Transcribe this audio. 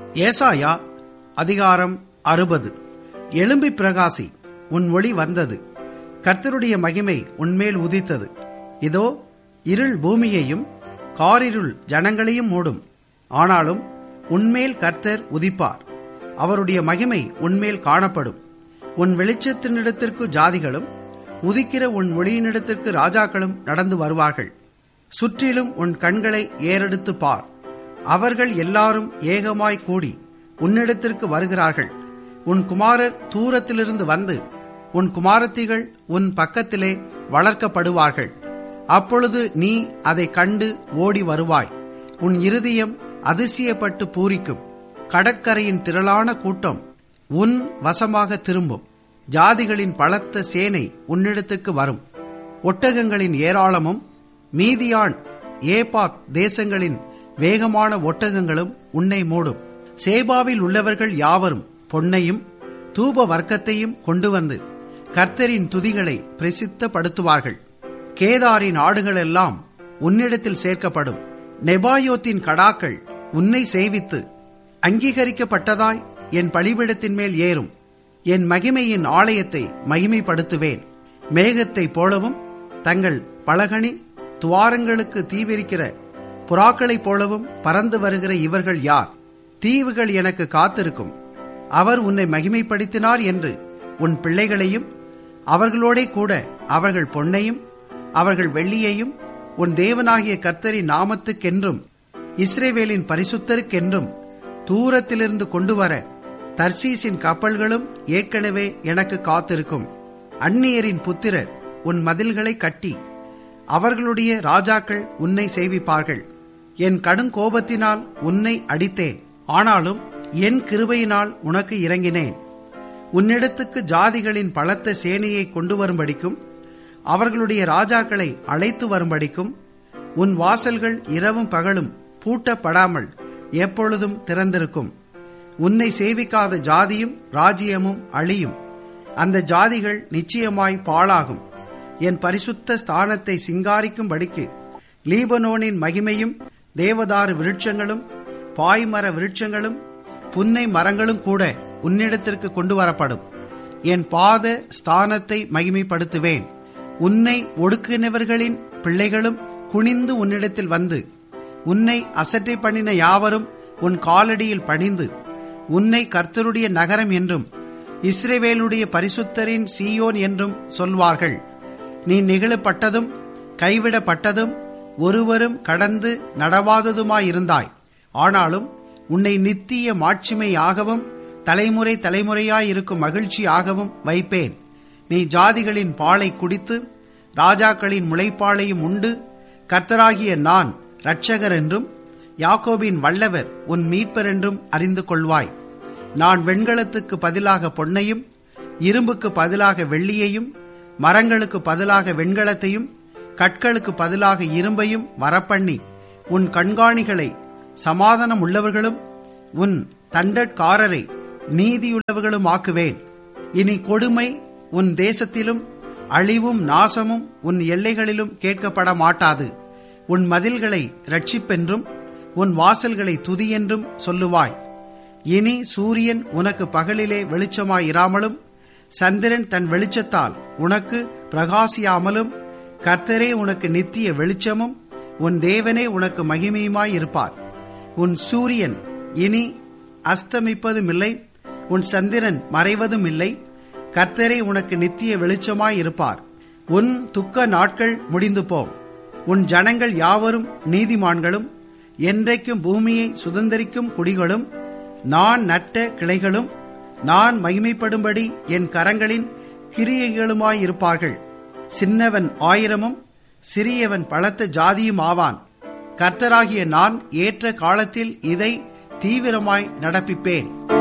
ஏசாயா அதிகாரம் அறுபது எழும்பி பிரகாசி உன் ஒளி வந்தது கர்த்தருடைய மகிமை உன்மேல் உதித்தது இதோ இருள் பூமியையும் காரிருள் ஜனங்களையும் மூடும் ஆனாலும் உன்மேல் கர்த்தர் உதிப்பார் அவருடைய மகிமை உன்மேல் காணப்படும் உன் வெளிச்சத்தினிடத்திற்கு ஜாதிகளும் உதிக்கிற உன் ஒளியினிடத்திற்கு ராஜாக்களும் நடந்து வருவார்கள் சுற்றிலும் உன் கண்களை ஏறெடுத்து பார் அவர்கள் எல்லாரும் ஏகமாய் கூடி உன்னிடத்திற்கு வருகிறார்கள் உன் குமாரர் தூரத்திலிருந்து வந்து உன் குமாரத்திகள் உன் பக்கத்திலே வளர்க்கப்படுவார்கள் அப்பொழுது நீ அதை கண்டு ஓடி வருவாய் உன் இருதயம் அதிசயப்பட்டு பூரிக்கும் கடற்கரையின் திரளான கூட்டம் உன் வசமாக திரும்பும் ஜாதிகளின் பலத்த சேனை உன்னிடத்துக்கு வரும் ஒட்டகங்களின் ஏராளமும் மீதியான் ஏபாக் தேசங்களின் வேகமான ஒட்டகங்களும் உன்னை மூடும் சேபாவில் உள்ளவர்கள் யாவரும் பொன்னையும் தூப வர்க்கத்தையும் கொண்டு வந்து கர்த்தரின் துதிகளை பிரசித்தப்படுத்துவார்கள் கேதாரின் ஆடுகளெல்லாம் உன்னிடத்தில் சேர்க்கப்படும் நெபாயோத்தின் கடாக்கள் உன்னை சேவித்து அங்கீகரிக்கப்பட்டதாய் என் பலிபிடத்தின் மேல் ஏறும் என் மகிமையின் ஆலயத்தை மகிமைப்படுத்துவேன் மேகத்தைப் போலவும் தங்கள் பலகணி துவாரங்களுக்கு தீவிரிக்கிற புறாக்களைப் போலவும் பறந்து வருகிற இவர்கள் யார் தீவுகள் எனக்கு காத்திருக்கும் அவர் உன்னை மகிமைப்படுத்தினார் என்று உன் பிள்ளைகளையும் அவர்களோடே கூட அவர்கள் பொன்னையும் அவர்கள் வெள்ளியையும் உன் தேவனாகிய கர்த்தரின் நாமத்துக்கென்றும் இஸ்ரேவேலின் பரிசுத்தருக்கென்றும் தூரத்திலிருந்து கொண்டு வர தர்சீசின் கப்பல்களும் ஏற்கனவே எனக்கு காத்திருக்கும் அந்நியரின் புத்திரர் உன் மதில்களை கட்டி அவர்களுடைய ராஜாக்கள் உன்னை சேவிப்பார்கள் என் கடும் கோபத்தினால் உன்னை அடித்தேன் ஆனாலும் என் கிருபையினால் உனக்கு இறங்கினேன் உன்னிடத்துக்கு ஜாதிகளின் பலத்த சேனையை கொண்டு வரும்படிக்கும் அவர்களுடைய ராஜாக்களை அழைத்து வரும்படிக்கும் உன் வாசல்கள் இரவும் பகலும் பூட்டப்படாமல் எப்பொழுதும் திறந்திருக்கும் உன்னை சேவிக்காத ஜாதியும் ராஜ்யமும் அழியும் அந்த ஜாதிகள் நிச்சயமாய் பாழாகும் என் பரிசுத்த ஸ்தானத்தை சிங்காரிக்கும்படிக்கு லீபனோனின் மகிமையும் தேவதாரு விருட்சங்களும் பாய்மர விருட்சங்களும் புன்னை மரங்களும் கூட உன்னிடத்திற்கு கொண்டு வரப்படும் என் பாத ஸ்தானத்தை மகிமைப்படுத்துவேன் உன்னை ஒடுக்கினவர்களின் பிள்ளைகளும் குனிந்து உன்னிடத்தில் வந்து உன்னை அசட்டை பண்ணின யாவரும் உன் காலடியில் பணிந்து உன்னை கர்த்தருடைய நகரம் என்றும் இஸ்ரேவேலுடைய பரிசுத்தரின் சீயோன் என்றும் சொல்வார்கள் நீ நெகிழப்பட்டதும் கைவிடப்பட்டதும் ஒருவரும் கடந்து நடவாததுமாயிருந்தாய் ஆனாலும் உன்னை நித்திய மாட்சிமையாகவும் தலைமுறை தலைமுறையாயிருக்கும் மகிழ்ச்சியாகவும் வைப்பேன் நீ ஜாதிகளின் பாலை குடித்து ராஜாக்களின் முளைப்பாலையும் உண்டு கர்த்தராகிய நான் இரட்சகர் என்றும் யாக்கோபின் வல்லவர் உன் மீட்பர் என்றும் அறிந்து கொள்வாய் நான் வெண்கலத்துக்கு பதிலாக பொன்னையும் இரும்புக்கு பதிலாக வெள்ளியையும் மரங்களுக்கு பதிலாக வெண்கலத்தையும் கற்களுக்கு பதிலாக இரும்பையும் வரப்பண்ணி உன் கண்காணிகளை சமாதானம் உள்ளவர்களும் உன் தண்டற்காரரை நீதியுள்ளவர்களும் ஆக்குவேன் இனி கொடுமை உன் தேசத்திலும் அழிவும் நாசமும் உன் எல்லைகளிலும் கேட்கப்பட மாட்டாது உன் மதில்களை ரட்சிப்பென்றும் உன் வாசல்களை துதியென்றும் சொல்லுவாய் இனி சூரியன் உனக்கு பகலிலே வெளிச்சமாயிராமலும் சந்திரன் தன் வெளிச்சத்தால் உனக்கு பிரகாசியாமலும் கர்த்தரே உனக்கு நித்திய வெளிச்சமும் உன் தேவனே உனக்கு மகிமையுமாயிருப்பார் உன் சூரியன் இனி அஸ்தமிப்பதும் இல்லை உன் சந்திரன் மறைவதும் இல்லை கர்த்தரே உனக்கு நித்திய வெளிச்சமாயிருப்பார் உன் துக்க நாட்கள் முடிந்து போம் உன் ஜனங்கள் யாவரும் நீதிமான்களும் என்றைக்கும் பூமியை சுதந்திரிக்கும் குடிகளும் நான் நட்ட கிளைகளும் நான் மகிமைப்படும்படி என் கரங்களின் கிரியைகளுமாயிருப்பார்கள் சின்னவன் ஆயிரமும் சிறியவன் பலத்த ஜாதியும் ஆவான் கர்த்தராகிய நான் ஏற்ற காலத்தில் இதை தீவிரமாய் நடப்பிப்பேன்